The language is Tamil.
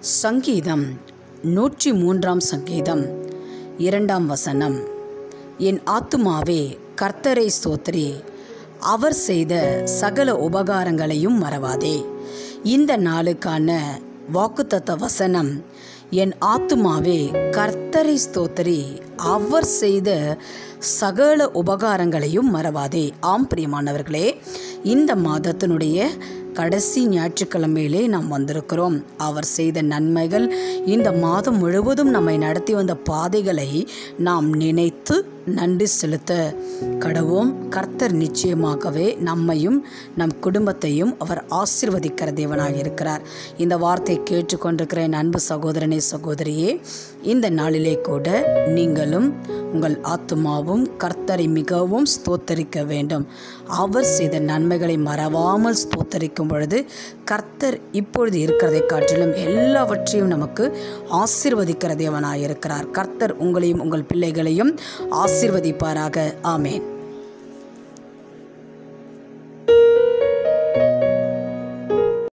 சங்கீதம் நூற்றி மூன்றாம் சங்கீதம் இரண்டாம் வசனம் என் ஆத்துமாவே கர்த்தரை ஸ்தோத்திரி அவர் செய்த சகல உபகாரங்களையும் மறவாதே இந்த நாளுக்கான வாக்குத்தத்த வசனம் என் ஆத்துமாவே கர்த்தரை ஸ்தோத்திரி அவர் செய்த சகல உபகாரங்களையும் மறவாதே ஆம் பிரியமானவர்களே இந்த மாதத்தினுடைய கடைசி ஞாயிற்றுக்கிழமையிலே நாம் வந்திருக்கிறோம் அவர் செய்த நன்மைகள் இந்த மாதம் முழுவதும் நம்மை நடத்தி வந்த பாதைகளை நாம் நினைத்து நன்றி செலுத்த கடவோம் கர்த்தர் நிச்சயமாகவே நம்மையும் நம் குடும்பத்தையும் அவர் ஆசிர்வதிக்கிற தேவனாக இருக்கிறார் இந்த வார்த்தை கேட்டுக்கொண்டிருக்கிற என் அன்பு சகோதரனே சகோதரியே இந்த நாளிலே கூட நீங்களும் உங்கள் ஆத்துமாவும் கர்த்தரை மிகவும் ஸ்தோத்தரிக்க வேண்டும் அவர் செய்த நன்மைகளை மறவாமல் ஸ்தோத்தரிக்கும் பொழுது கர்த்தர் இப்பொழுது இருக்கிறதை காட்டிலும் எல்லாவற்றையும் நமக்கு ஆசிர்வதிக்கிற தேவனாக இருக்கிறார் கர்த்தர் உங்களையும் உங்கள் பிள்ளைகளையும் ஆசிர்வதிப்பாராக ஆமேன்